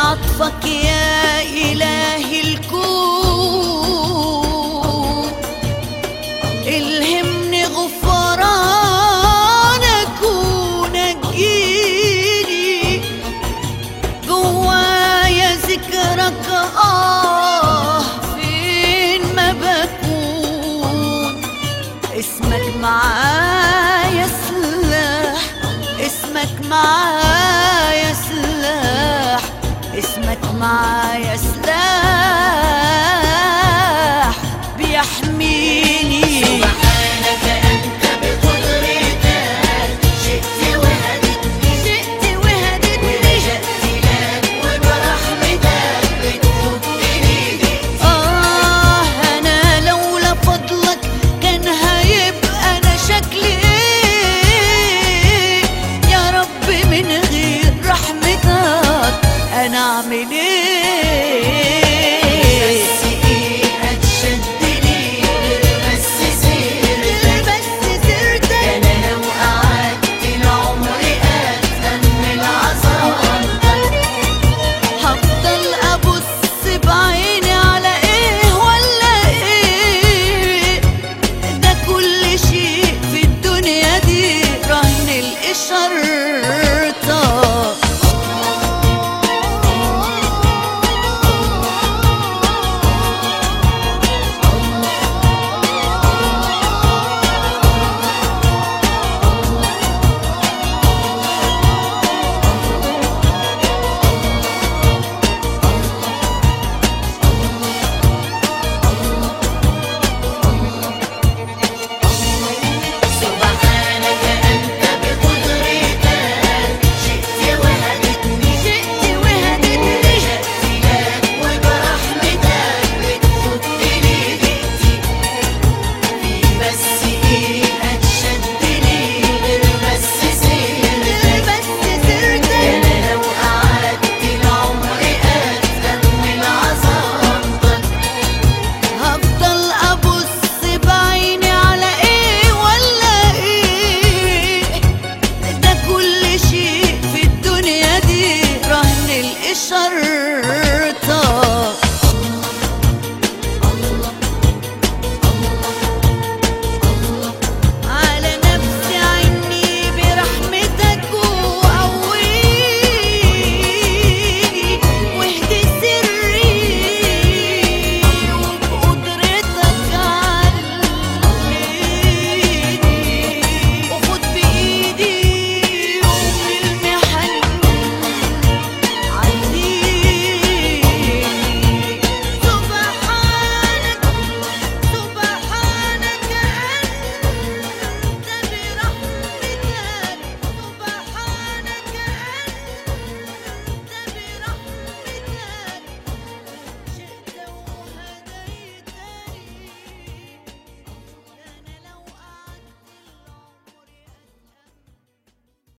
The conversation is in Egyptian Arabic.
عطفك يا إله الكون الهمني غفرانك ونجيني جوايا ذكرك آه فين ما بكون اسمك معايا سلاح اسمك معايا سلاح اسمك معايا سلاح بيحميني سبحانك أنت بقدرتك شئت وهدتني جئت وهدتني ولجأت لك وبرحمتك بتفك إيدي آه أنا لولا فضلك كان هيبقى أنا شكلي إيه يا رب من غير رحمتك أنا أعمل إيه بس إيدك شدني بس سيرتك بس سيرتك أنا لو قعدت العمر أتأمل عظمتك هفضل ابص بعيني على ايه ولا ايه ده كل شيء في الدنيا دي رهن الاشارة سبحانك أنت بقدرتك شئت وهدتني جئت وهدتني لجأت لك وبرحمتك بتفك ليدي في بس إيدك شدني غير بس سيرتك بس سيرتك أنا لو قعدت العمر أتأمل عظمتك هفضل ابص بعيني على ايه ولا ايه ده كل شيء في الدنيا دي رهن الاشارة